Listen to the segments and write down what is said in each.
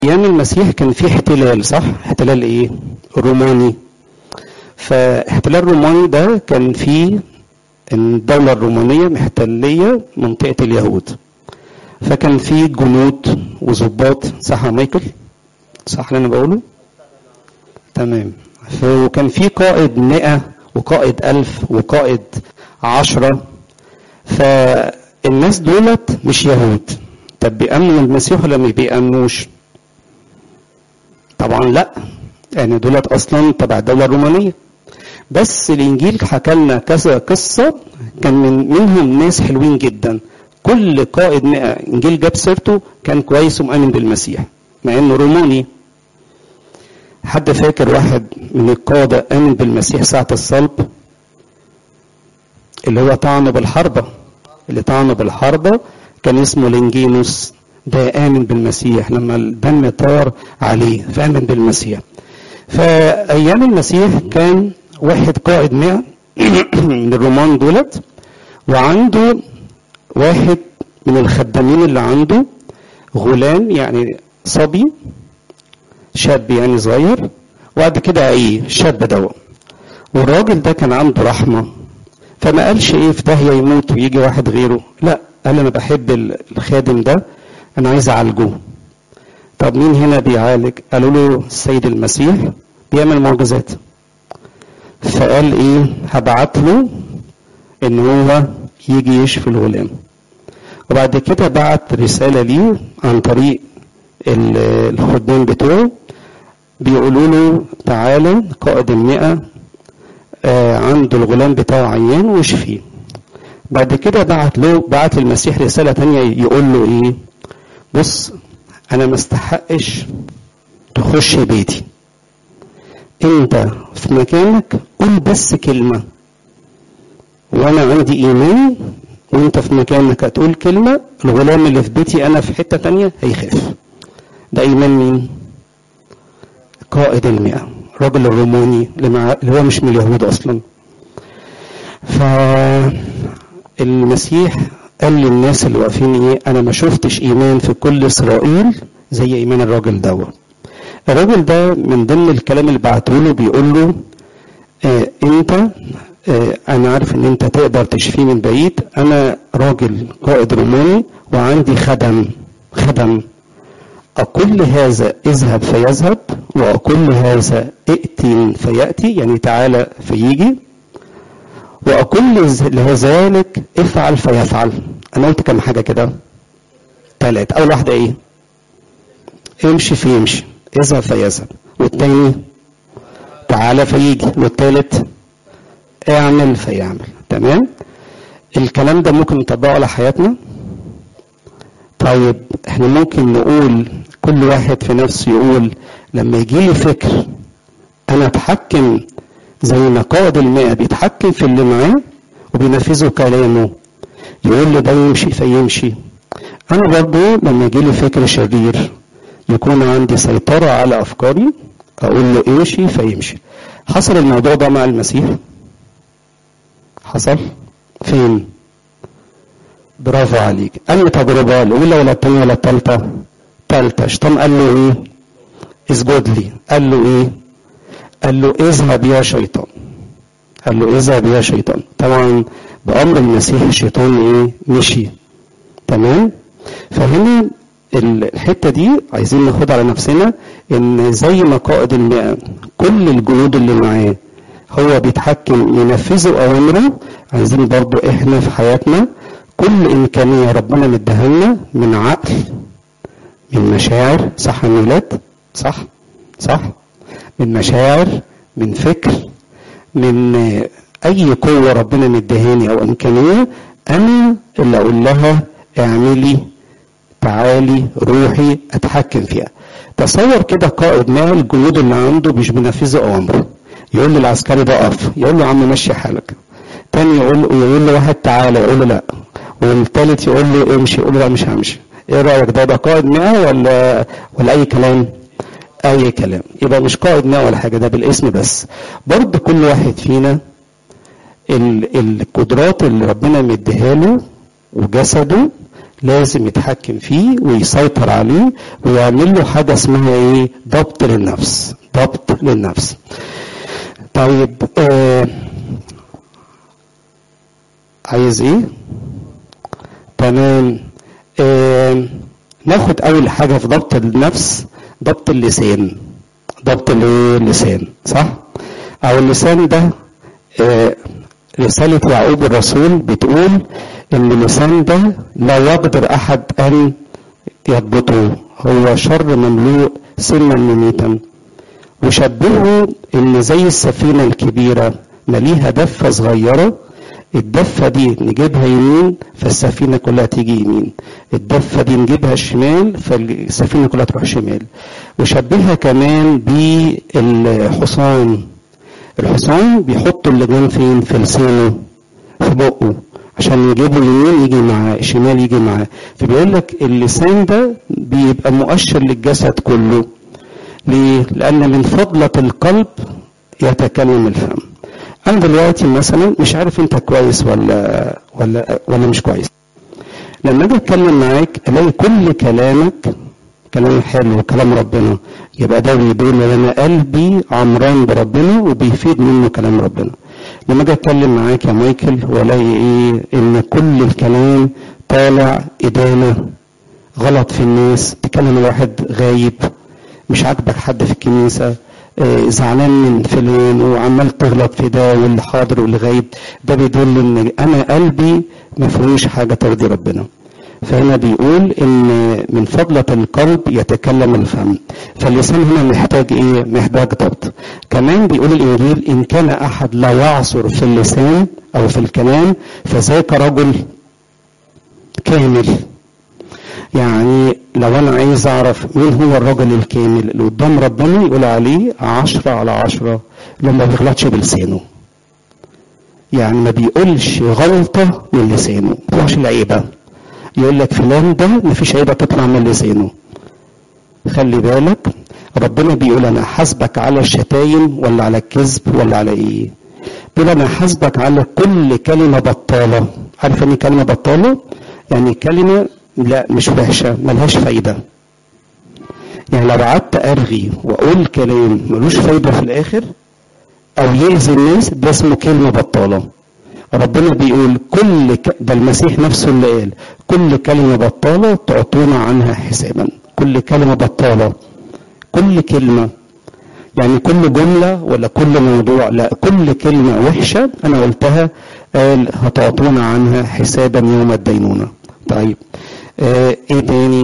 ايام المسيح كان في احتلال صح احتلال ايه روماني فاحتلال روماني ده كان فيه الدولة الرومانية محتلية منطقة اليهود فكان في جنود وظباط صح يا مايكل صح اللي انا بقوله تمام وكان في قائد مئة وقائد ألف وقائد عشرة فالناس دولت مش يهود طب بيأمنوا المسيح ولا مش بيأمنوش طبعا لا يعني دولت اصلا تبع الدوله الرومانيه بس الانجيل حكى لنا كذا قصه كان من منهم ناس حلوين جدا كل قائد مئة انجيل جاب سيرته كان كويس ومؤمن بالمسيح مع انه روماني حد فاكر واحد من القاده امن بالمسيح ساعه الصلب اللي هو طعنه بالحربه اللي طعنه بالحربه كان اسمه لينجينوس ده آمن بالمسيح لما الدم طار عليه فآمن بالمسيح فأيام المسيح كان واحد قائد مئة من الرومان دولت وعنده واحد من الخدامين اللي عنده غلام يعني صبي شاب يعني صغير وبعد كده ايه شاب دوت والراجل ده كان عنده رحمه فما قالش ايه في داهيه يموت ويجي واحد غيره لا قال انا بحب الخادم ده انا عايز اعالجه طب مين هنا بيعالج قالوا له السيد المسيح بيعمل معجزات فقال ايه هبعت له ان هو يجي يشفي الغلام وبعد كده بعت رسالة ليه عن طريق الخدام بتوعه بيقولوا له تعالى قائد المئة آه عنده الغلام بتاعه عيان واشفيه بعد كده بعت له بعت المسيح رسالة تانية يقول له ايه بص انا ما استحقش تخش بيتي انت في مكانك قول بس كلمة وانا عندي ايمان وانت في مكانك هتقول كلمة الغلام اللي في بيتي انا في حتة تانية هيخاف ده ايمان مين قائد المئة الراجل الروماني اللي هو مش من اليهود اصلا فالمسيح قال للناس اللي واقفين ايه انا ما شفتش ايمان في كل اسرائيل زي ايمان الراجل دوت الراجل ده من ضمن الكلام اللي بعته له بيقول له آه انت آه انا عارف ان انت تقدر تشفيه من بعيد انا راجل قائد روماني وعندي خدم خدم أقول هذا اذهب فيذهب وأقول هذا ائتي فيأتي يعني تعالى فيجي وأقول لذلك افعل فيفعل أنا قلت كم حاجة كده ثلاث أول واحدة إيه امشي فيمشي اذهب فيذهب والتاني تعالى فيجي والتالت اعمل فيعمل تمام الكلام ده ممكن نطبقه على حياتنا طيب احنا ممكن نقول كل واحد في نفسه يقول لما يجي لي فكر انا اتحكم زي ما قائد المئة بيتحكم في اللي معاه وبينفذوا كلامه يقول لي ده يمشي فيمشي انا برضو لما يجي لي فكر شرير يكون عندي سيطرة على افكاري اقول له امشي فيمشي حصل الموضوع ده مع المسيح حصل فين برافو عليك أي تجربة الأولى ولا الثانية ولا الثالثة؟ الثالثة الشيطان قال له إيه؟ اسجد لي قال له إيه؟ قال له اذهب يا شيطان قال له اذهب يا شيطان طبعا بأمر المسيح الشيطان إيه؟ مشي تمام؟ فهنا الحتة دي عايزين ناخد على نفسنا إن زي ما قائد المئة كل الجنود اللي معاه هو بيتحكم ينفذوا أوامره عايزين برضو إحنا في حياتنا كل إمكانية ربنا مديها لنا من عقل من مشاعر صح يا ولاد صح صح من مشاعر من فكر من أي قوة ربنا مديهاني أو إمكانية أنا اللي أقول لها اعملي تعالي روحي أتحكم فيها تصور كده قائد ما الجنود اللي عنده مش بينفذوا أوامره يقول للعسكري ده اقف يقول له يا عم مشي حالك تاني يقول يقول له واحد تعالى يقول له لا والتالت يقول له امشي يقول له لا مش همشي ايه رايك ده ده قائد مئة ولا ولا اي كلام اي كلام يبقى مش قائد مئة ولا حاجه ده بالاسم بس برضه كل واحد فينا ال القدرات اللي ربنا مديها له وجسده لازم يتحكم فيه ويسيطر عليه ويعمل له حاجة اسمها ايه ضبط للنفس ضبط للنفس طيب آه عايز ايه تمام آه ناخد اول حاجة في ضبط النفس ضبط اللسان ضبط اللسان صح او اللسان ده آه رسالة يعقوب الرسول بتقول ان اللسان ده لا يقدر احد ان يضبطه هو شر مملوء سما مميتا وشبهه ان زي السفينة الكبيرة مليها دفة صغيرة الدفة دي نجيبها يمين فالسفينة كلها تيجي يمين الدفة دي نجيبها شمال فالسفينة كلها تروح شمال وشبهها كمان بالحصان الحصان بيحطوا اللجان فين في لسانه في بقه عشان يجيبه يمين يجي معاه شمال يجي معاه فبيقول لك اللسان ده بيبقى مؤشر للجسد كله ليه؟ لأن من فضلة القلب يتكلم الفم أنا دلوقتي مثلا مش عارف أنت كويس ولا ولا ولا مش كويس لما أجي أتكلم معاك ألاقي كل كلامك كلام حلو وكلام ربنا يبقى ده بيدل ان انا قلبي عمران بربنا وبيفيد منه كلام ربنا لما اجي اتكلم معاك يا مايكل والاقي ايه ان كل الكلام طالع ادانه غلط في الناس تكلم الواحد غايب مش عاجبك حد في الكنيسه آه زعلان من فلان وعمال تغلط في ده واللي حاضر واللي غايب ده بيدل ان انا قلبي ما فيهوش حاجه ترضي ربنا فهنا بيقول ان من فضلة القلب يتكلم الفم فاللسان هنا محتاج ايه محتاج ضبط كمان بيقول الانجيل ان كان احد لا يعصر في اللسان او في الكلام فذاك رجل كامل يعني لو انا عايز اعرف مين هو الرجل الكامل اللي قدام ربنا يقول عليه عشرة على عشرة لما ما بيغلطش بلسانه يعني ما بيقولش غلطة من لسانه ما بيقولش العيبة يقول لك فلان ده مفيش عيبة تطلع من لسانه خلي بالك ربنا بيقول انا حاسبك على الشتايم ولا على الكذب ولا على ايه بيقول انا حاسبك على كل كلمة بطالة عارف يعني كلمة بطالة يعني كلمة لا مش وحشة ملهاش فايدة يعني لو قعدت ارغي واقول كلام ملوش فايدة في الاخر او يأذي الناس ده اسمه كلمة بطالة ربنا بيقول كل ك... ده المسيح نفسه اللي قال كل كلمة بطالة تعطونا عنها حسابا كل كلمة بطالة كل كلمة يعني كل جملة ولا كل موضوع لا كل كلمة وحشة أنا قلتها قال هتعطونا عنها حسابا يوم الدينونة طيب آه ايه تاني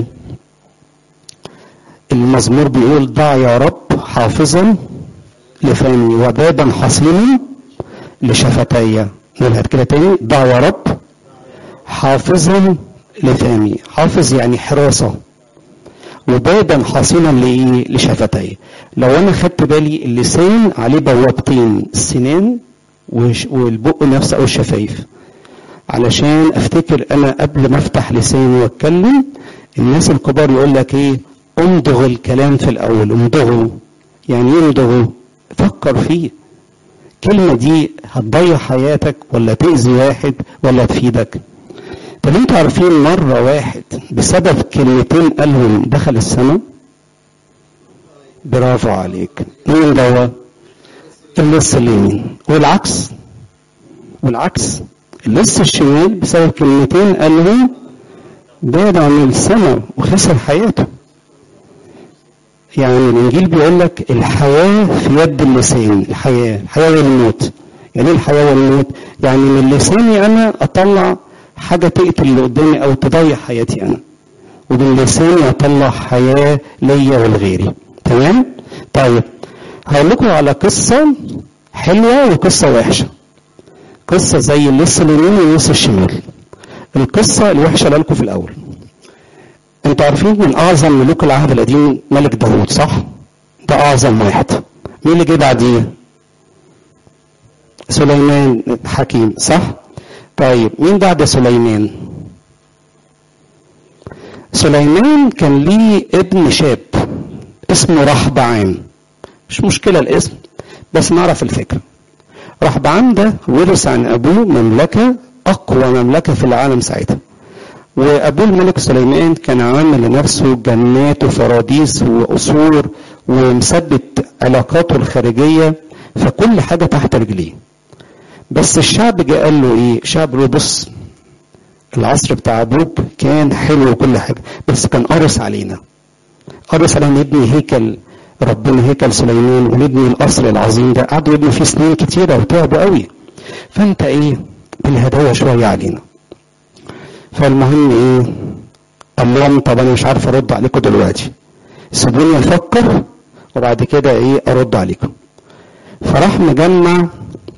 المزمور بيقول ضع يا رب حافظا لفمي وبابا حصينا لشفتي نقولها كده تاني ضع يا رب حافظا لفمي حافظ يعني حراسة وبابا حصينا لايه لشفتي لو انا خدت بالي اللسان عليه بوابتين السنان والبق نفسه او الشفايف علشان افتكر انا قبل ما افتح لساني واتكلم الناس الكبار يقول لك ايه امضغ الكلام في الاول امضغه يعني ايه امضغه فكر فيه الكلمة دي هتضيع حياتك ولا تأذي واحد ولا تفيدك طب انتوا عارفين مرة واحد بسبب كلمتين قالهم دخل السماء برافو عليك مين دوا اللص اليمين والعكس والعكس اللص الشمال بسبب كلمتين قالهم بعد عن السماء وخسر حياته يعني الانجيل بيقول لك الحياه في يد اللسان الحياه الحياه والموت يعني ايه الحياه والموت يعني من لساني انا اطلع حاجه تقتل اللي قدامي او تضيع حياتي انا ومن لساني اطلع حياه ليا ولغيري تمام طيب هقول لكم على قصه حلوه وقصه وحشه قصه زي اللص اليمين واللص الشمال القصه الوحشه اللي لكم في الاول انتوا عارفين من اعظم ملوك العهد القديم ملك داوود صح ده اعظم واحد مين اللي جه بعديه سليمان حكيم صح طيب مين بعد سليمان سليمان كان ليه ابن شاب اسمه رحبعام مش مشكلة الاسم بس نعرف الفكرة رحبعام ده ورث عن ابوه مملكة اقوى مملكة في العالم ساعتها وابوه الملك سليمان كان عامل لنفسه جنات وفراديس وقصور ومثبت علاقاته الخارجيه فكل حاجه تحت رجليه بس الشعب جه قال له ايه الشعب له بص العصر بتاع ابوك كان حلو وكل حاجه بس كان قرص علينا قرص علينا نبني هيكل ربنا هيكل سليمان ونبني القصر العظيم ده قعدوا يبنوا فيه سنين كتيره وتعبوا قوي فانت ايه بالهدايا شويه علينا فالمهم ايه قال لهم طب انا مش عارف ارد عليكم دلوقتي سيبوني افكر وبعد كده ايه ارد عليكم فراح مجمع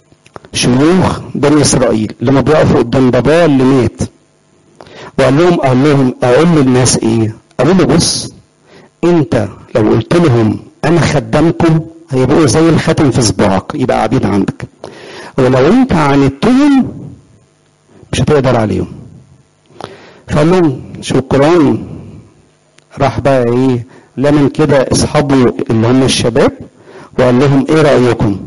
شيوخ بني اسرائيل لما بيقفوا قدام باباه اللي مات وقال لهم قال لهم اقول للناس ايه قالوا له بص انت لو قلت لهم انا خدامكم هيبقوا زي الخاتم في صباعك يبقى عبيد عندك ولو انت عاندتهم مش هتقدر عليهم فقال لهم شكرا راح بقى ايه لمن كده اصحابه اللي هم الشباب وقال لهم ايه رايكم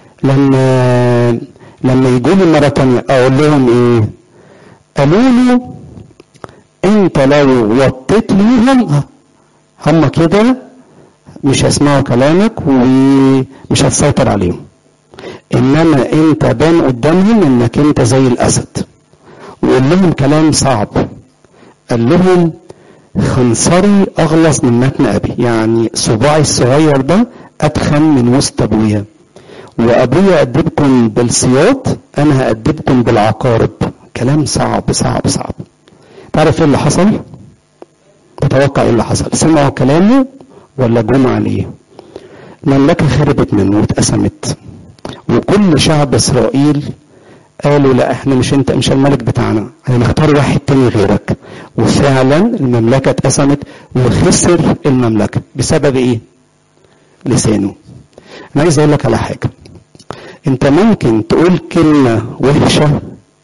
لما لما يجوا لي مره تانية اقول لهم ايه قالوا له انت لو وطيت ليهم هم كده مش هيسمعوا كلامك ومش هتسيطر عليهم انما انت بان قدامهم انك انت زي الاسد وقول لهم كلام صعب قال لهم خنصري اغلظ من متن ابي يعني صباعي الصغير ده اتخن من وسط ابويا وابويا ادبكم بالسياط انا هادبكم بالعقارب كلام صعب صعب صعب تعرف ايه اللي حصل تتوقع ايه اللي حصل سمعوا كلامه ولا جم عليه المملكة خربت منه واتقسمت وكل شعب اسرائيل قالوا لا احنا مش انت مش الملك بتاعنا هنختار واحد تاني غيرك وفعلا المملكة اتقسمت وخسر المملكة بسبب ايه لسانه انا عايز اقول لك على حاجة انت ممكن تقول كلمة وحشة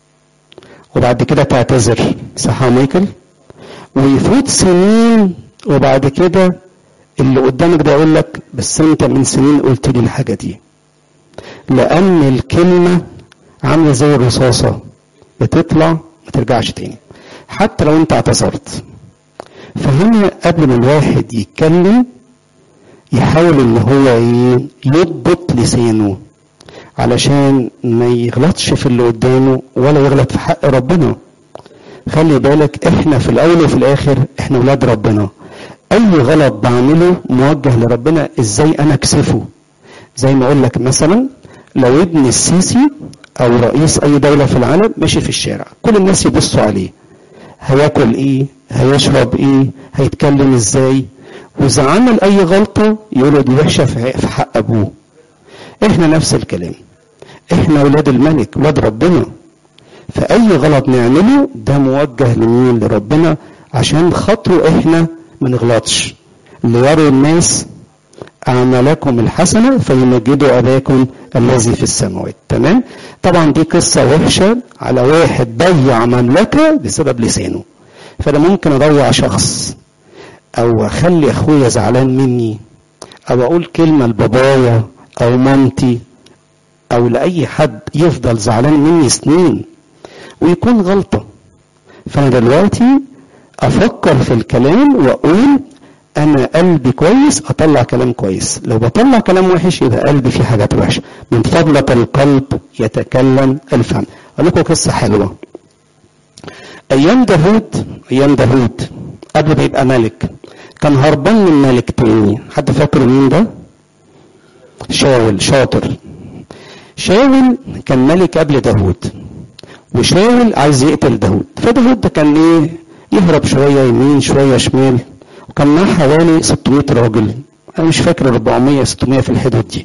وبعد كده تعتذر صح يا مايكل ويفوت سنين وبعد كده اللي قدامك ده يقول لك بس انت من سنين قلت لي الحاجة دي لان الكلمة عاملة زي الرصاصة بتطلع ما ترجعش تاني حتى لو انت اعتذرت فهنا قبل ما الواحد يتكلم يحاول ان هو يضبط لسانه علشان ما يغلطش في اللي قدامه ولا يغلط في حق ربنا خلي بالك احنا في الاول وفي الاخر احنا ولاد ربنا اي غلط بعمله موجه لربنا ازاي انا اكسفه زي ما اقول لك مثلا لو ابن السيسي او رئيس اي دولة في العالم ماشي في الشارع كل الناس يبصوا عليه هياكل ايه هيشرب ايه هيتكلم ازاي واذا عمل اي غلطة يقولوا دي وحشة في حق ابوه احنا نفس الكلام احنا ولاد الملك ولاد ربنا فاي غلط نعمله ده موجه لمين لربنا عشان خاطره احنا ما نغلطش ليروا الناس أعمالكم الحسنة فيمجدوا أباكم الذي في السماوات تمام طبعا دي قصة وحشة على واحد ضيع مملكة بسبب لسانه فأنا ممكن أضيع شخص أو أخلي أخويا زعلان مني أو أقول كلمة لبابايا أو مامتي أو لأي حد يفضل زعلان مني سنين ويكون غلطة فأنا دلوقتي أفكر في الكلام وأقول انا قلبي كويس اطلع كلام كويس لو بطلع كلام وحش يبقى قلبي فيه حاجات وحشه من فضلة القلب يتكلم الفم اقول لكم قصه حلوه ايام داوود ايام داوود قبل ما يبقى ملك كان هربان من ملك تاني حد فاكر مين ده شاول شاطر شاول كان ملك قبل داوود وشاول عايز يقتل داوود فداوود ده كان ايه يهرب شويه يمين شويه شمال وكان معاه حوالي 600 راجل انا مش فاكر 400 600 في الحدود دي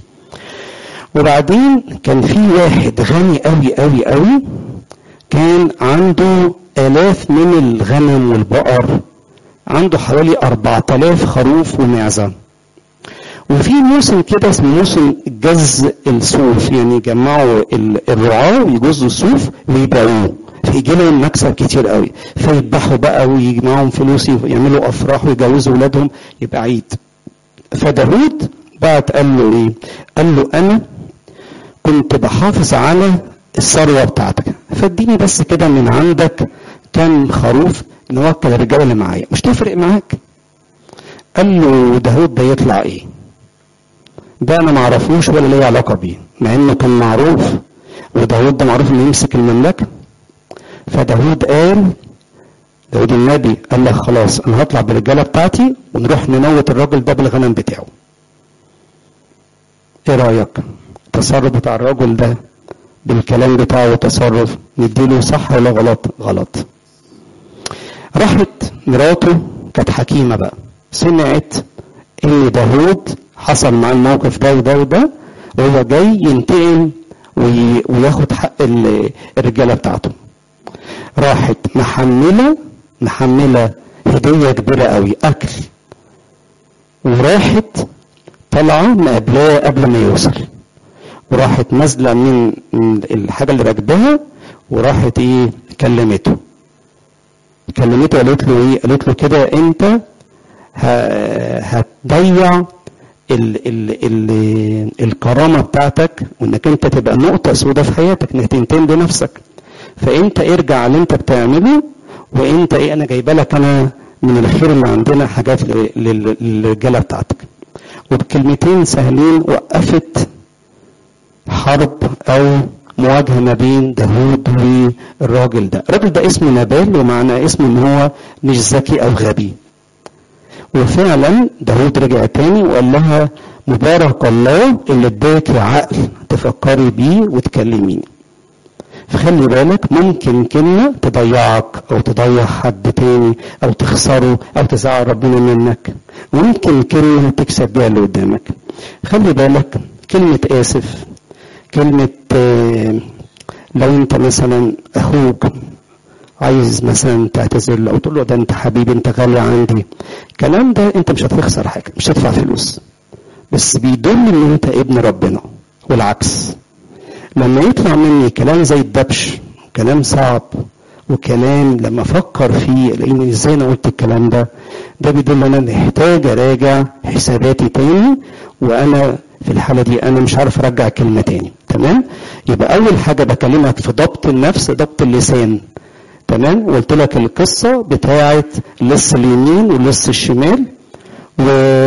وبعدين كان في واحد غني قوي قوي قوي كان عنده آلاف من الغنم والبقر عنده حوالي 4000 خروف ومعزة وفي موسم كده اسمه موسم جز الصوف يعني يجمعوا الرعاة ويجزوا الصوف ويبيعوه فيجي لهم مكسب كتير قوي فيذبحوا بقى ويجمعهم فلوس يعملوا افراح ويجوزوا ولادهم يبقى عيد فداود بعت قال له ايه قال له انا كنت بحافظ على الثروه بتاعتك فاديني بس كده من عندك كم خروف نوكل الرجاله اللي معايا مش تفرق معاك قال له داود ده يطلع ايه ده انا ما اعرفوش ولا ليا علاقه بيه مع انه كان معروف وداود ده معروف انه يمسك المملكه فداود قال داود النبي قال لك خلاص انا هطلع بالرجاله بتاعتي ونروح نموت الراجل ده بالغنم بتاعه ايه رايك التصرف بتاع الراجل ده بالكلام بتاعه وتصرف نديله صح ولا غلط غلط راحت مراته كانت حكيمه بقى سمعت ان داود حصل معاه الموقف ده وده وده وهو جاي ينتقم وياخد حق الرجاله بتاعته راحت محمله محمله هديه كبيره قوي اكل وراحت طالعه مقابلاه قبل ما يوصل وراحت نازله من الحاجه اللي راكباها وراحت ايه كلمته كلمته قالت له ايه قالت له كده انت هتضيع ال ال ال الكرامة بتاعتك وانك انت تبقى نقطة سوداء في حياتك انك تنتم بنفسك فانت ارجع على اللي انت بتعمله وانت ايه انا جايبه لك انا من الخير اللي عندنا حاجات للرجاله بتاعتك وبكلمتين سهلين وقفت حرب او مواجهه ما بين داوود والراجل ده الراجل ده اسمه نبال ومعنى اسمه ان هو مش ذكي او غبي وفعلا داود رجع تاني وقال لها مبارك الله اللي اداك عقل تفكري بيه وتكلميني فخلي بالك ممكن كلمة تضيعك أو تضيع حد تاني أو تخسره أو تزعل ربنا منك ممكن كلمة تكسب بيها اللي قدامك خلي بالك كلمة آسف كلمة لو أنت مثلا أخوك عايز مثلا تعتذر له او تقول له ده انت حبيبي انت غالي عندي الكلام ده انت مش هتخسر حاجه مش هتدفع فلوس بس بيدل ان انت ابن ربنا والعكس لما يطلع مني كلام زي الدبش كلام صعب وكلام لما افكر فيه لان ازاي انا قلت الكلام ده ده بيدل ان انا محتاج اراجع حساباتي تاني وانا في الحاله دي انا مش عارف ارجع كلمه تاني تمام يبقى اول حاجه بكلمك في ضبط النفس ضبط اللسان تمام وقلت لك القصة بتاعة لص اليمين ولص الشمال و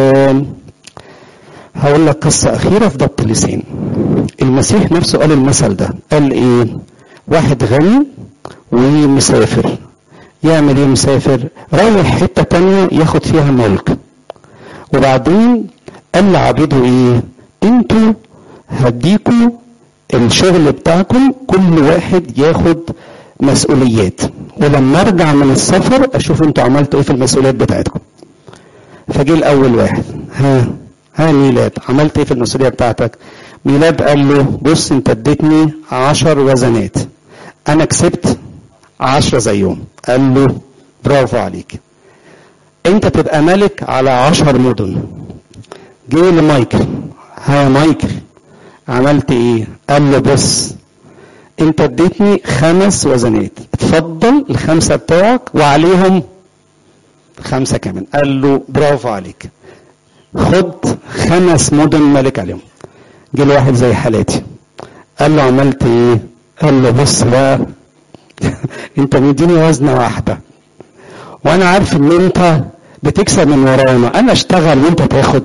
هقول لك قصة أخيرة في ضبط اللسان المسيح نفسه قال المثل ده قال إيه واحد غني ومسافر يعمل ايه مسافر رايح حتة تانية ياخد فيها ملك وبعدين قال لعبيده ايه انتوا هديكوا الشغل بتاعكم كل واحد ياخد مسؤوليات ولما ارجع من السفر اشوف انتوا عملتوا ايه في المسؤوليات بتاعتكم فجه الاول واحد ها ها ميلاد عملت ايه في المسؤوليه بتاعتك ميلاد قال له بص انت اديتني عشر وزنات انا كسبت عشرة زيهم قال له برافو عليك انت تبقى ملك على عشر مدن جه لمايكل ها يا مايكل عملت ايه قال له بص انت اديتني خمس وزنات اتفضل الخمسه بتوعك وعليهم خمسه كمان قال له برافو عليك خد خمس مدن ملك عليهم جه واحد زي حالاتي قال له عملت ايه قال له بص بقى انت مديني وزنه واحده وانا عارف ان انت بتكسب من ورانا انا اشتغل وانت تاخد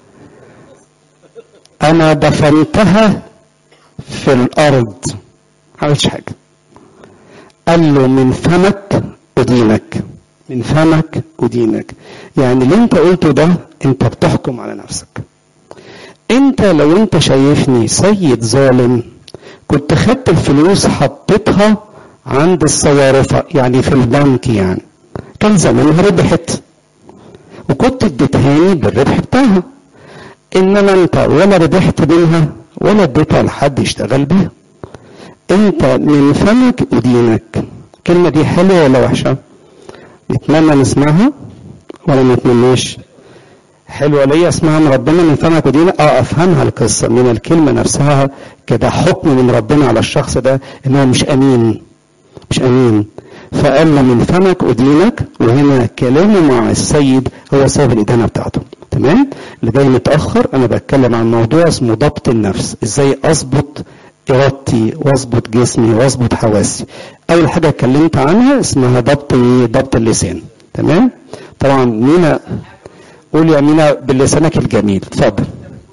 انا دفنتها في الارض عملتش حاجة قال له من فمك أدينك من فمك أدينك يعني اللي انت قلته ده انت بتحكم على نفسك انت لو انت شايفني سيد ظالم كنت خدت الفلوس حطيتها عند الصوارفة يعني في البنك يعني كان زمانها ربحت وكنت اديتهاني بالربح بتاعها انما انت ولا ربحت منها ولا اديتها لحد يشتغل بيها انت من فمك ادينك الكلمه دي حلوه ولا وحشه نتمنى نسمعها ولا ما نتمناش حلوه ليا اسمها من ربنا من فمك ودينك اه افهمها القصه من الكلمه نفسها كده حكم من ربنا على الشخص ده ان هو مش امين مش امين فقال له من فمك ادينك وهنا كلامه مع السيد هو سبب الادانه بتاعته تمام اللي جاي متاخر انا بتكلم عن موضوع اسمه ضبط النفس ازاي اظبط ارادتي واظبط جسمي واظبط حواسي اول حاجه اتكلمت عنها اسمها ضبط ايه ضبط اللسان تمام طبعا مينا قول يا مينا بلسانك الجميل اتفضل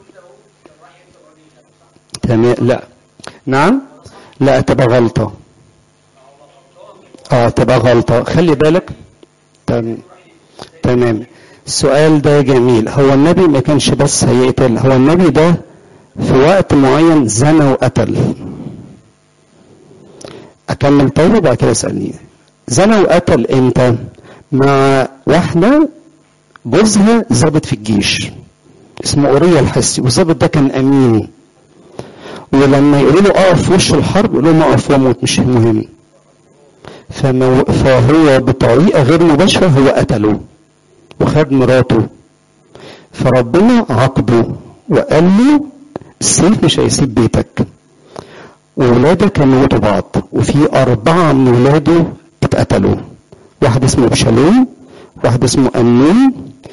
تمام لا نعم لا تبقى غلطه اه تبقى غلطه خلي بالك تمام تمام السؤال ده جميل هو النبي ما كانش بس هيقتل هو النبي ده في وقت معين زنى وقتل اكمل طيب وبعد كده اسالني زنى وقتل امتى مع واحده جوزها ظابط في الجيش اسمه اوريا الحسي والظابط ده كان امين ولما يقولوا له اقف في وش الحرب يقولوا له اقف واموت مش مهم فمو فهو بطريقه غير مباشره هو قتله وخد مراته فربنا عاقبه وقال له السيف مش هيسيب بيتك وولادك هيموتوا بعض وفي أربعة من ولاده اتقتلوا واحد اسمه أبشالوم واحد اسمه أمنون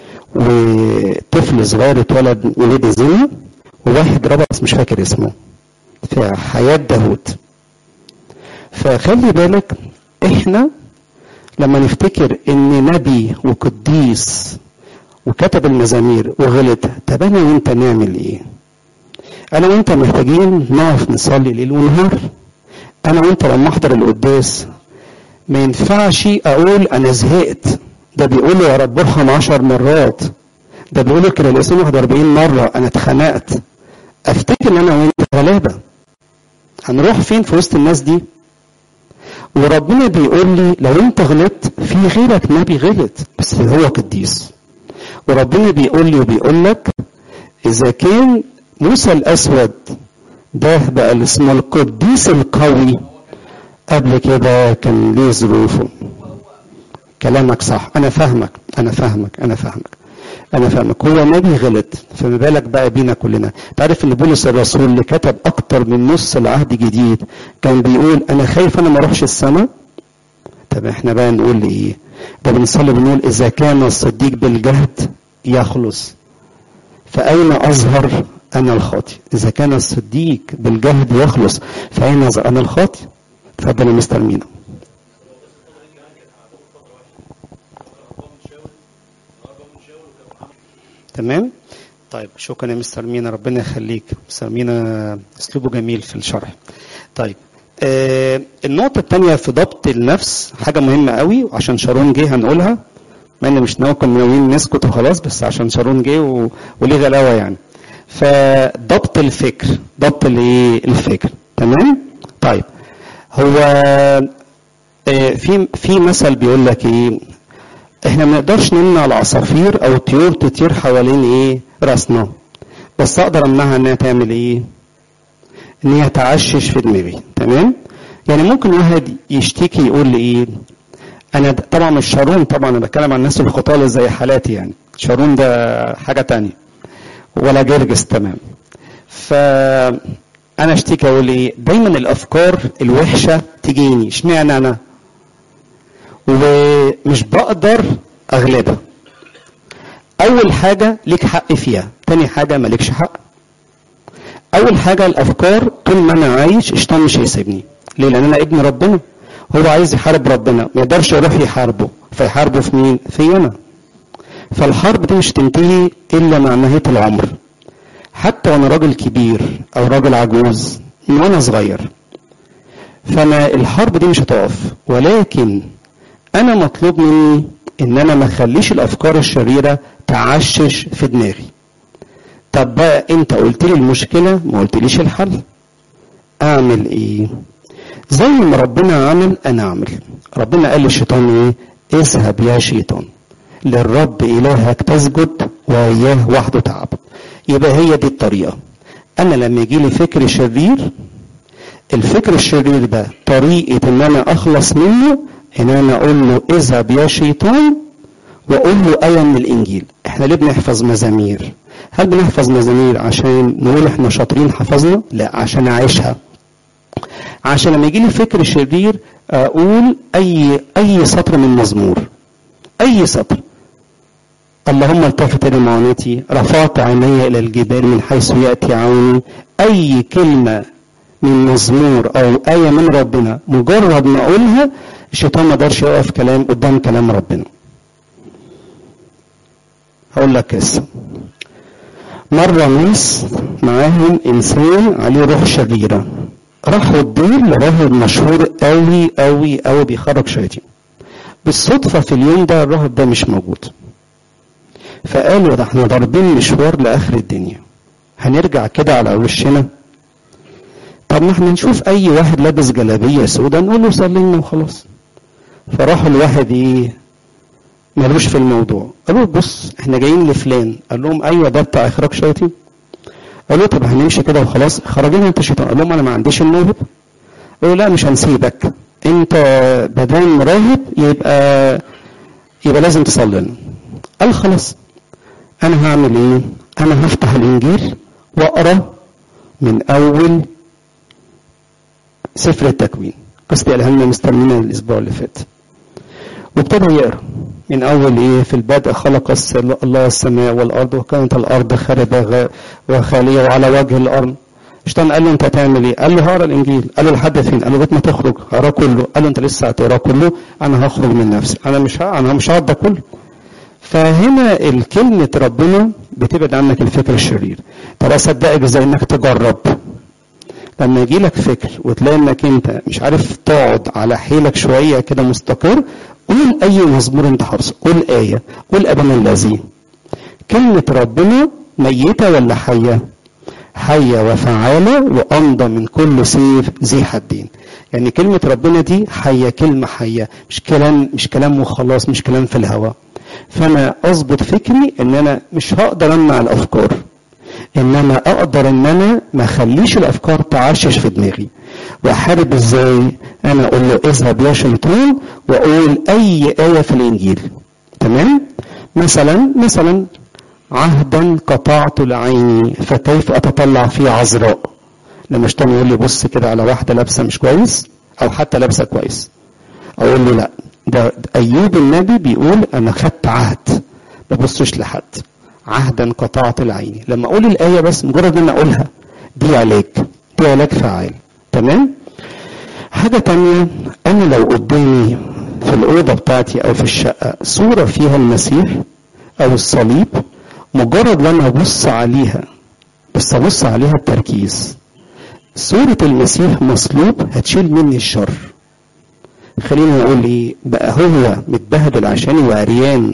وطفل صغير اتولد ولد زنا وواحد رابع بس مش فاكر اسمه في حياة داود فخلي بالك احنا لما نفتكر ان نبي وقديس وكتب المزامير وغلط طب انا وانت نعمل ايه انا وانت محتاجين نقف نصلي ليل ونهار انا وانت لما احضر القداس ما ينفعش اقول انا زهقت ده بيقول يا رب ارحم عشر مرات ده بيقول كده الانسان 41 مره انا اتخنقت افتكر ان انا وانت غلابه هنروح فين في وسط الناس دي وربنا بيقول لي لو انت غلطت في غيرك نبي غلط بس هو قديس وربنا بيقول لي وبيقول لك اذا كان موسى الاسود ده بقى اللي اسمه القديس القوي قبل كده كان ليه ظروفه كلامك صح انا فاهمك انا فاهمك انا فاهمك انا فاهمك هو نبي غلط فما بالك بقى بينا كلنا تعرف ان بولس الرسول اللي كتب اكتر من نص العهد الجديد كان بيقول انا خايف انا ما اروحش السماء طب احنا بقى نقول ايه ده بنصلي بنقول اذا كان الصديق بالجهد يخلص فاين اظهر انا الخاطئ اذا كان الصديق بالجهد يخلص فاين اظهر انا الخاطئ اتفضل يا مستر مينا تمام طيب شكرا يا مستر مينا ربنا يخليك مستر مينا اسلوبه جميل في الشرح طيب آه النقطة الثانية في ضبط النفس حاجة مهمة قوي عشان شارون جه هنقولها مع ان مش ناويكم ناويين نسكت وخلاص بس عشان شارون جه و... وليه غلاوة يعني فضبط الفكر ضبط الايه الفكر تمام طيب هو آه في في مثل بيقول لك ايه احنا ما نقدرش نمنع العصافير او الطيور تطير حوالين ايه راسنا بس اقدر امنعها انها تعمل ايه ان هي تعشش في دماغي تمام يعني ممكن واحد يشتكي يقول لي ايه انا طبعا مش شارون طبعا انا بتكلم عن الناس الخطاله زي حالاتي يعني شارون ده حاجه تانية ولا جرجس تمام ف انا اشتكي اقول ايه دايما الافكار الوحشه تجيني اشمعنى انا ومش بقدر اغلبها اول حاجه ليك حق فيها تاني حاجه مالكش حق اول حاجه الافكار طول ما انا عايش الشيطان مش هيسيبني ليه لان انا ابن ربنا هو عايز يحارب ربنا ما يقدرش يروح يحاربه فيحاربه في مين في انا فالحرب دي مش تنتهي الا مع نهايه العمر حتى وانا راجل كبير او راجل عجوز من وانا صغير فانا الحرب دي مش هتقف ولكن انا مطلوب مني ان انا ما اخليش الافكار الشريره تعشش في دماغي طب بقى انت قلت لي المشكله ما قلتليش الحل اعمل ايه زي ما ربنا عمل انا اعمل ربنا قال للشيطان ايه اذهب يا شيطان للرب الهك تسجد واياه وحده تعبد يبقى هي دي الطريقه انا لما يجي لي فكر شرير الفكر الشرير ده طريقه ان انا اخلص منه ان انا اقول له اذهب يا شيطان واقول له ايه من الانجيل احنا ليه بنحفظ مزامير هل بنحفظ مزامير عشان نقول احنا شاطرين حفظنا لا عشان اعيشها عشان لما يجي لي فكر شرير اقول اي اي سطر من مزمور اي سطر اللهم التفت الى معونتي رفعت عيني الى الجبال من حيث ياتي عوني اي كلمه من مزمور او ايه من ربنا مجرد ما اقولها الشيطان ما قدرش يقف كلام قدام كلام ربنا هقول لك قصه مرة ناس معاهم إنسان عليه روح شريرة راحوا الدير لراهب مشهور قوي قوي قوي بيخرج شياطين بالصدفة في اليوم ده الراهب ده مش موجود فقالوا ده احنا ضاربين مشوار لآخر الدنيا هنرجع كده على وشنا طب ما احنا نشوف أي واحد لابس جلابية سوداء نقول له صلي لنا وخلاص فراحوا الواحد ايه ملوش في الموضوع قالوا بص احنا جايين لفلان قال لهم ايوه ده بتاع اخراج شياطين قالوا طب هنمشي كده وخلاص خرجنا انت شيطان قال لهم انا ما عنديش الموهبه قالوا لا مش هنسيبك انت بدان راهب يبقى يبقى لازم تصلي لنا قال خلاص انا هعمل ايه انا هفتح الانجيل واقرا من اول سفر التكوين قصدي قالها لنا مستنينا الاسبوع اللي فات وابتدى يقرا من اول ايه في البدء خلق الله السماء والارض وكانت الارض خاربه وخاليه وعلى وجه الارض الشيطان قال له انت هتعمل ايه؟ قال له هقرا الانجيل، قال له لحد فين؟ قال له لغايه ما تخرج هقرا كله، قال له انت لسه هتقرا كله، انا هخرج من نفسي، انا مش ها انا مش هقعد ده كله. فهنا الكلمة ربنا بتبعد عنك الفكر الشرير. طب اصدقك ازاي انك تجرب. لما يجي لك فكر وتلاقي انك انت مش عارف تقعد على حيلك شويه كده مستقر قول اي مزمور انت حافظه قول ايه قول ابنا الذي كلمه ربنا ميته ولا حيه حيه وفعاله وامضى من كل سيف ذي حدين يعني كلمه ربنا دي حيه كلمه حيه مش كلام مش كلام وخلاص مش كلام في الهواء فانا اظبط فكري ان انا مش هقدر امنع الافكار انما اقدر ان انا ما اخليش الافكار تعشش في دماغي واحارب ازاي انا اقول له اذهب يا شيطان واقول اي ايه في الانجيل تمام مثلا مثلا عهدا قطعت لعيني فكيف اتطلع في عذراء لما الشيطان يقول لي بص كده على واحده لابسه مش كويس او حتى لابسه كويس اقول له لا ده ايوب النبي بيقول انا خدت عهد ما ببصش لحد عهدا قطعت العين لما اقول الايه بس مجرد ان انا اقولها دي علاج دي علاج فعال تمام حاجة تانية أنا لو قدامي في الأوضة بتاعتي أو في الشقة صورة فيها المسيح أو الصليب مجرد لما أبص عليها بس أبص عليها بتركيز صورة المسيح مصلوب هتشيل مني الشر خلينا نقول ايه بقى هو متبهدل عشاني وعريان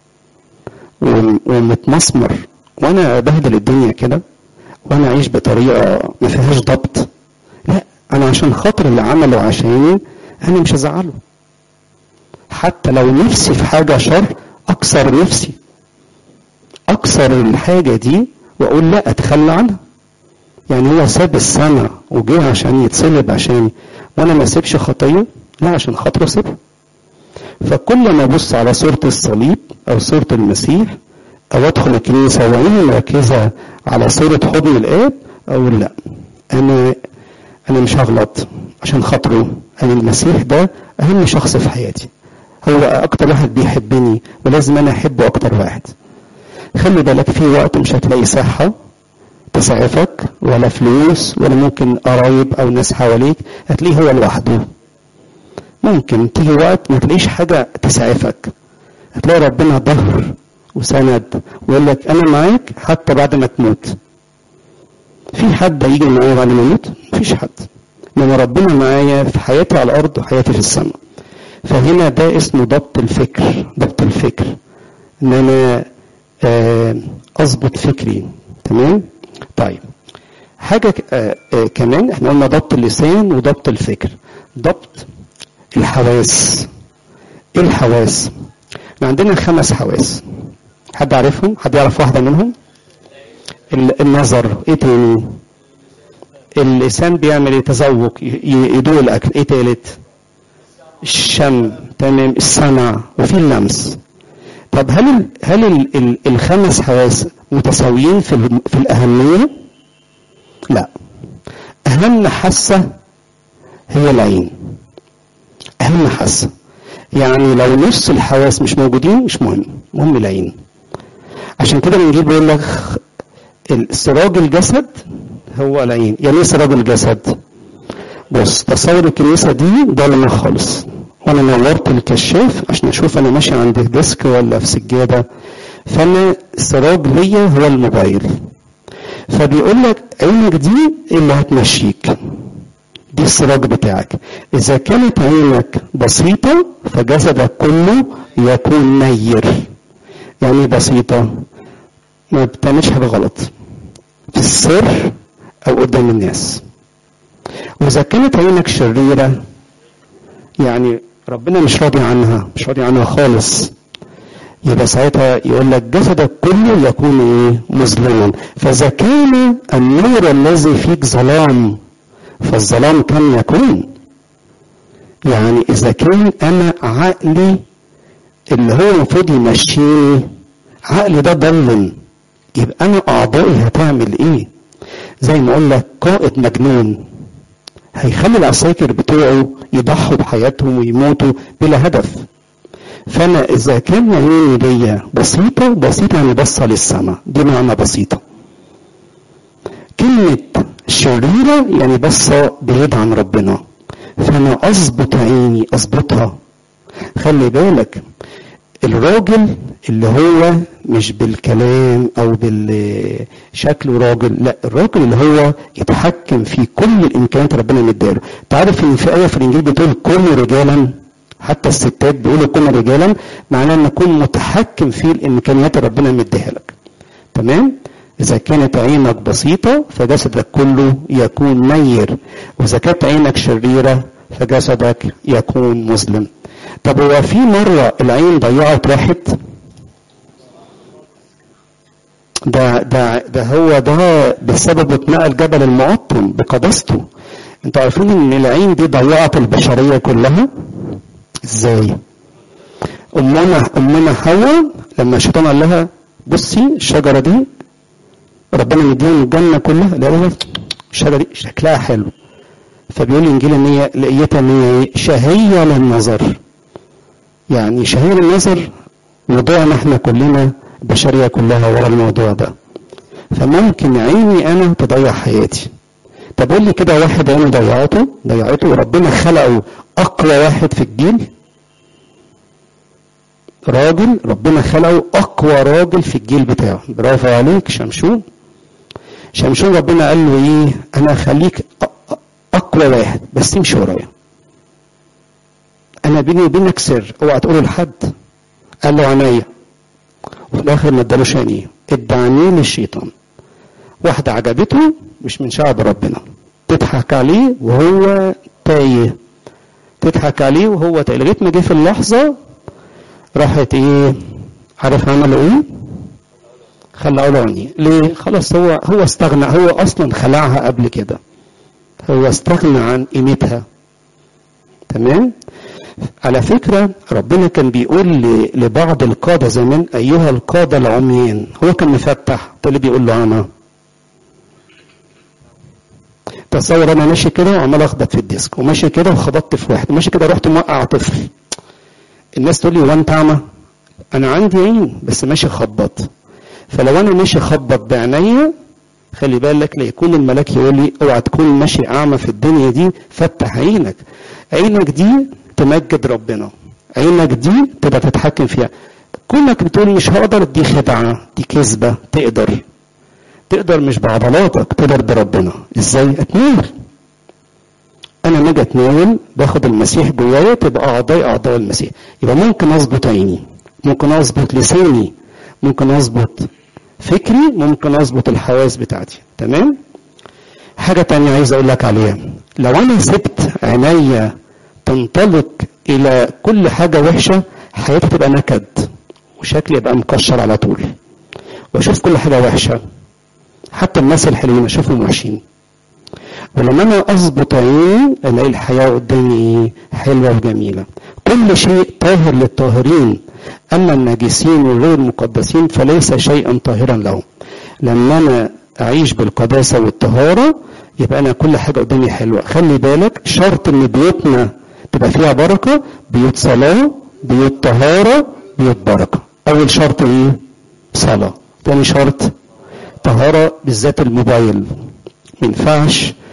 ومتمسمر وانا ابهدل الدنيا كده وانا اعيش بطريقه ما فيهاش ضبط لا انا عشان خاطر اللي عمله عشاني انا مش هزعله حتى لو نفسي في حاجه شر اكسر نفسي اكسر الحاجه دي واقول لا اتخلى عنها يعني هو ساب السنة وجه عشان يتصلب عشان وانا ما اسيبش خطيه لا عشان خاطره اسيبها فكل ما ابص على صورة الصليب او صورة المسيح او ادخل الكنيسة وعيني مركزة على صورة حضن الاب اقول لا انا انا مش هغلط عشان خاطره انا المسيح ده اهم شخص في حياتي هو اكتر واحد بيحبني ولازم انا احبه اكتر واحد خلي بالك في وقت مش هتلاقي صحة تسعفك ولا فلوس ولا ممكن قرايب او ناس حواليك هتلاقيه هو لوحده ممكن تيجي وقت ما تلاقيش حاجة تسعفك هتلاقي ربنا ظهر وسند ويقول لك انا معاك حتى بعد ما تموت في حد هيجي معايا بعد ما اموت مفيش حد انما ربنا معايا في حياتي على الارض وحياتي في السماء فهنا ده اسمه ضبط الفكر ضبط الفكر ان انا اظبط فكري تمام طيب حاجة آه آه كمان احنا قلنا ضبط اللسان وضبط الفكر ضبط الحواس ايه الحواس احنا عندنا خمس حواس حد عارفهم حد يعرف واحدة منهم النظر ايه تاني اللسان بيعمل ايه تذوق يدوق الاكل ايه تالت الشم تمام السمع وفي اللمس طب هل هل ال ال الخمس حواس متساويين في في الاهميه لا اهم حاسه هي العين اهم حاسه يعني لو نص الحواس مش موجودين مش مهم مهم العين عشان كده بنجيب يقول لك سراج الجسد هو العين يعني ايه سراج الجسد بص تصور الكنيسة دي ضلمة خالص وانا نورت الكشاف عشان اشوف انا ماشي عند ديسك ولا في سجادة فانا السراج ليا هو الموبايل فبيقول لك عينك دي اللي هتمشيك دي السراج بتاعك اذا كانت عينك بسيطة فجسدك كله يكون نير يعني بسيطة ما بتعملش حاجة غلط في السر او قدام الناس واذا كانت عينك شريرة يعني ربنا مش راضي عنها مش راضي عنها خالص يبقى ساعتها يقول لك جسدك كله يكون ايه مظلما فاذا كان النور الذي فيك ظلام فالظلام كم يكون يعني اذا كان انا عقلي اللي هو المفروض يمشيني عقلي ده ضلم يبقى انا اعضائي هتعمل ايه زي ما اقول لك قائد مجنون هيخلي العساكر بتوعه يضحوا بحياتهم ويموتوا بلا هدف فانا اذا كان عيني ليا بسيطه بسيطه يعني بصه للسماء دي معنى بسيطه كلمه شريره يعني بصه بعيد عن ربنا فانا اظبط عيني اظبطها خلي بالك الراجل اللي هو مش بالكلام او بالشكل راجل لا الراجل اللي هو يتحكم في كل الامكانيات ربنا مديله تعرف ان في ايه في الانجيل بتقول كونوا رجالا حتى الستات بيقولوا كونوا رجالا معناه ان اكون متحكم في الامكانيات اللي ربنا مديها لك تمام اذا كانت عينك بسيطه فجسدك كله يكون نير واذا كانت عينك شريره فجسدك يكون مظلم طب هو في مرة العين ضيعت واحد ده ده ده هو ده بسبب اتنقل جبل المعطم بقداسته انتوا عارفين ان العين دي ضيعت البشرية كلها ازاي امنا امنا حواء لما الشيطان قال لها بصي الشجرة دي ربنا مديها من الجنة كلها لها الشجرة دي شكلها حلو فبيقول الانجيل ان هي لقيتها ان هي شهية للنظر يعني شهية للنظر موضوعنا احنا كلنا البشرية كلها ورا الموضوع ده فممكن عيني انا تضيع حياتي طب قول لي كده واحد عينه ضيعته ضيعته وربنا خلقه اقوى واحد في الجيل راجل ربنا خلقه اقوى راجل في الجيل بتاعه برافو عليك شمشون شمشون ربنا قال له ايه انا هخليك اقوى واحد بس تمشي ورايا انا بيني وبينك سر اوعى تقوله لحد قال له عينيا وفي الاخر ما ادالوش عينيه ادى عينيه للشيطان واحده عجبته مش من شعب ربنا تضحك عليه وهو تايه تضحك عليه وهو تايه لغايه ما جه في اللحظه راحت ايه عارف عملوا ايه خلعوا له عينيه ليه خلاص هو هو استغنى هو اصلا خلعها قبل كده هو استغنى عن قيمتها تمام على فكرة ربنا كان بيقول لبعض القادة زمان أيها القادة العميان هو كان مفتح اللي بيقول له أنا تصور أنا ماشي كده وعمال أخبط في الديسك وماشي كده وخبطت في واحد وماشي كده رحت موقع طفل الناس تقول لي هو أنت أعمى أنا عندي عين بس ماشي خبط فلو أنا ماشي خبط بعينيا خلي بالك ليكون الملاك يقول لي اوعى تكون ماشي اعمى في الدنيا دي فتح عينك عينك دي تمجد ربنا عينك دي تبقى تتحكم فيها كونك بتقول مش هقدر دي خدعة دي كذبة تقدر تقدر مش بعضلاتك تقدر بربنا ازاي اتناول انا لما اجي اتناول باخد المسيح جوايا تبقى اعضاء اعضاء المسيح يبقى ممكن اظبط عيني ممكن اظبط لساني ممكن اظبط فكري ممكن اظبط الحواس بتاعتي تمام حاجة تانية عايز اقول لك عليها لو انا سبت عينيا تنطلق الى كل حاجة وحشة حياتي تبقى نكد وشكلي يبقى مكشر على طول واشوف كل حاجة وحشة حتى الناس الحلوين اشوفهم وحشين ولما انا اظبط عيني الاقي الحياة قدامي ايه حلوة وجميلة كل شيء طاهر للطاهرين اما الناجسين وغير المقدسين فليس شيئا طاهرا لهم لما انا اعيش بالقداسة والطهارة يبقى انا كل حاجة قدامي حلوة خلي بالك شرط ان بيوتنا تبقى فيها بركة بيوت صلاة بيوت طهارة بيوت بركة اول شرط ايه صلاة تاني شرط طهارة بالذات الموبايل ما ينفعش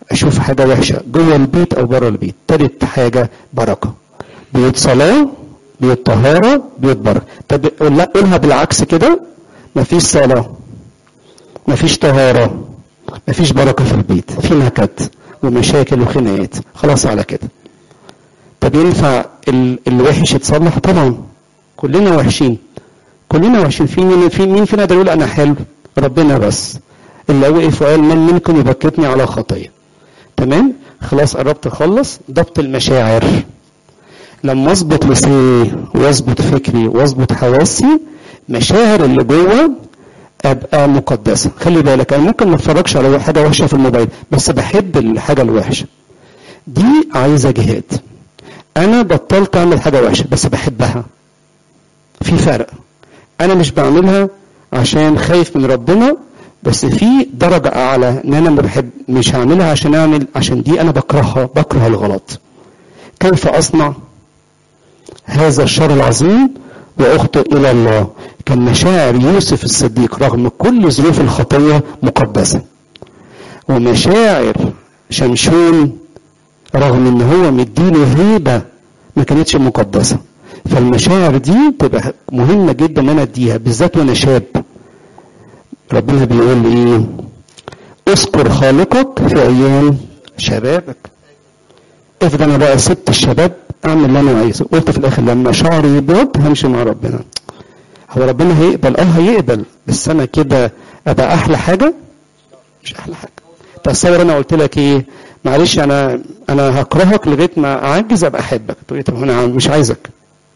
اشوف حاجه وحشه جوه البيت او بره البيت تالت حاجه بركه بيوت صلاه بيوت طهاره بيوت بركه طب لا قولها بالعكس كده مفيش صلاه مفيش طهاره مفيش بركه في البيت في نكد ومشاكل وخناقات خلاص على كده طب ينفع ال- الوحش يتصلح طبعا كلنا وحشين كلنا وحشين في مين في مين فينا ده يقول انا حلو ربنا بس اللي وقف وقال من منكم يبكتني على خطيه تمام خلاص قربت اخلص ضبط المشاعر لما اظبط لساني واظبط فكري واظبط حواسي مشاعر اللي جوه ابقى مقدسه خلي بالك انا ممكن ما اتفرجش على حاجه وحشه في الموبايل بس بحب الحاجه الوحشه دي عايزه جهاد انا بطلت اعمل حاجه وحشه بس بحبها في فرق انا مش بعملها عشان خايف من ربنا بس في درجة أعلى إن أنا ما بحب مش هعملها عشان أعمل عشان دي أنا بكرهها بكره الغلط. كيف أصنع هذا الشر العظيم وأخطئ إلى الله؟ كان مشاعر يوسف الصديق رغم كل ظروف الخطية مقدسة. ومشاعر شمشون رغم إن هو مديله هيبة ما كانتش مقدسة. فالمشاعر دي تبقى مهمة جدا ان انا اديها بالذات وانا شاب ربنا بيقول ايه اذكر خالقك في ايام شبابك افرض انا بقى سبت الشباب اعمل اللي انا عايزه قلت في الاخر لما شعري يبيض همشي مع ربنا هو ربنا هيقبل اه هيقبل بس انا كده ابقى احلى حاجه مش احلى حاجه تصور انا قلت لك ايه معلش انا انا هكرهك لغايه ما اعجز ابقى احبك تقول لي طب انا مش عايزك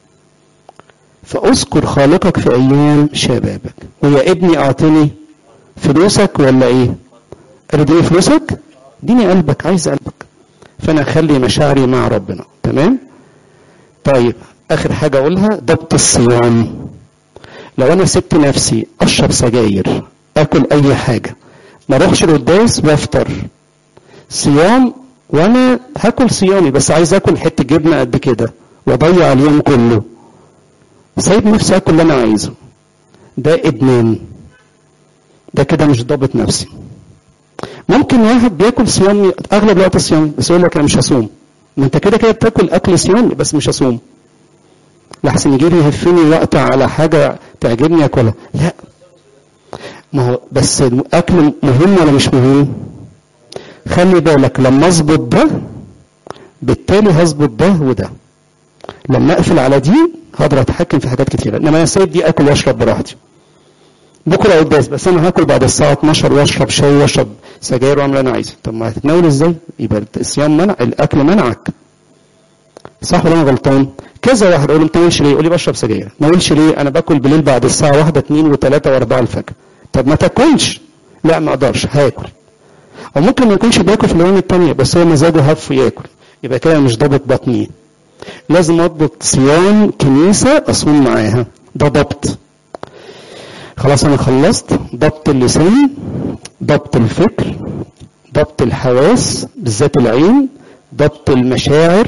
فاذكر خالقك في ايام شبابك ويا ابني اعطني فلوسك ولا ايه اديني فلوسك اديني قلبك عايز قلبك فانا اخلي مشاعري مع ربنا تمام طيب اخر حاجه اقولها ضبط الصيام لو انا سبت نفسي اشرب سجاير اكل اي حاجه ما اروحش القداس وافطر صيام وانا هاكل صيامي بس عايز اكل حته جبنه قد كده واضيع اليوم كله سايب نفسي اكل اللي انا عايزه ده ادمان ده كده مش ضابط نفسي ممكن واحد بياكل صيام اغلب الوقت صيام بس يقول لك انا مش هصوم ما انت كده كده بتاكل اكل صيامي بس مش هصوم لحسن يجي لي يهفني وقت على حاجه تعجبني اكلها لا ما هو بس الاكل مهم ولا مش مهم خلي بالك لما اظبط ده بالتالي هظبط ده وده لما اقفل على دي هقدر اتحكم في حاجات كتيره انما انا سايب دي اكل واشرب براحتي بكره قداس بس انا هاكل بعد الساعه 12 واشرب شاي واشرب سجاير واعمل اللي انا عايزه طب ما هتتناول ازاي يبقى الصيام منع الاكل منعك صح ولا انا غلطان كذا واحد اقول له ما تناولش ليه يقول لي بشرب سجاير ما تناولش ليه انا باكل بالليل بعد الساعه 1 2 و3 و4 الفجر طب ما تاكلش لا ما اقدرش هاكل او ممكن ما يكونش بياكل في الايام الثانيه بس هو مزاجه هف ياكل يبقى كده مش ضابط بطني لازم اضبط صيام كنيسه اصوم معاها ده ضبط خلاص انا خلصت ضبط اللسان ضبط الفكر ضبط الحواس بالذات العين ضبط المشاعر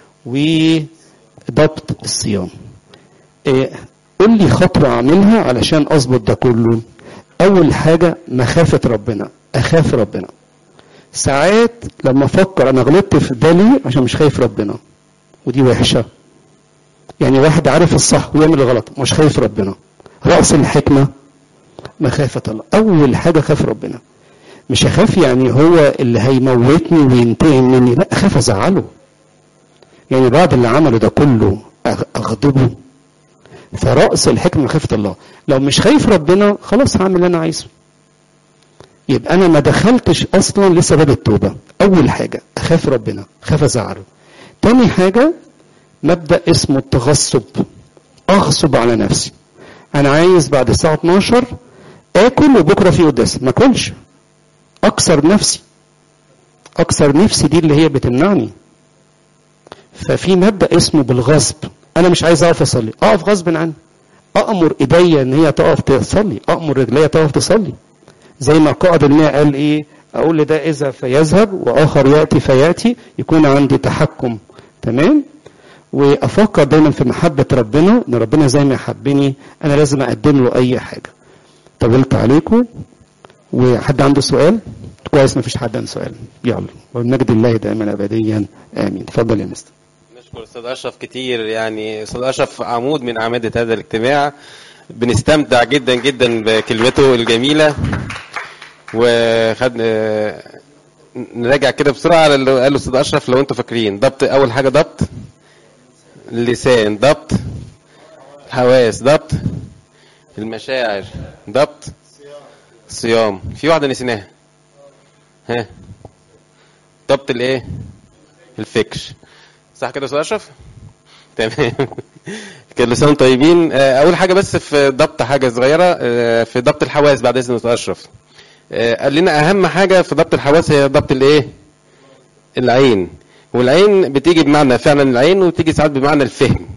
وضبط الصيام إيه قول لي خطوة أعملها علشان أظبط ده كله أول حاجة مخافة ربنا أخاف ربنا ساعات لما أفكر أنا غلطت في ده ليه عشان مش خايف ربنا ودي وحشة يعني واحد عارف الصح ويعمل الغلط مش خايف ربنا رأس الحكمة مخافة الله أول حاجة خاف ربنا مش أخاف يعني هو اللي هيموتني وينتقم مني لا أخاف أزعله يعني بعد اللي عمله ده كله أغضبه فرأس الحكمة مخافة الله لو مش خايف ربنا خلاص هعمل اللي أنا عايزه يبقى أنا ما دخلتش أصلا لسه باب التوبة أول حاجة أخاف ربنا خاف أزعله تاني حاجة مبدأ اسمه التغصب أغصب على نفسي أنا عايز بعد الساعة 12 آكل وبكرة في قداس ما أكلش أكسر نفسي أكسر نفسي دي اللي هي بتمنعني ففي مبدأ اسمه بالغصب أنا مش عايز أقف أصلي أقف غصب عني أأمر إيديا إن هي تقف تصلي أأمر رجليا تقف تصلي زي ما قائد الماء قال إيه أقول لده إذا فيذهب وآخر يأتي فيأتي يكون عندي تحكم تمام وافكر دايما في محبه ربنا ان ربنا زي ما يحبني انا لازم اقدم له اي حاجه طولت عليكم وحد عنده سؤال كويس مفيش حد عنده سؤال يلا والمجد الله دائما ابديا امين اتفضل يا مستر نشكر استاذ اشرف كتير يعني استاذ اشرف عمود من اعمده هذا الاجتماع بنستمتع جدا جدا بكلمته الجميله وخد آه، نراجع كده بسرعه على اللي قاله استاذ اشرف لو انتوا فاكرين ضبط اول حاجه ضبط اللسان ضبط الحواس ضبط المشاعر ضبط صيام في واحده نسيناها ها ضبط الايه الفكر صح كده يا استاذ اشرف تمام كل سنه وانتم طيبين آه، اول حاجه بس في ضبط حاجه صغيره آه، في ضبط الحواس بعد اذن استاذ اشرف آه، قال لنا اهم حاجه في ضبط الحواس هي ضبط الايه العين والعين بتيجي بمعنى فعلا العين وتيجي ساعات بمعنى الفهم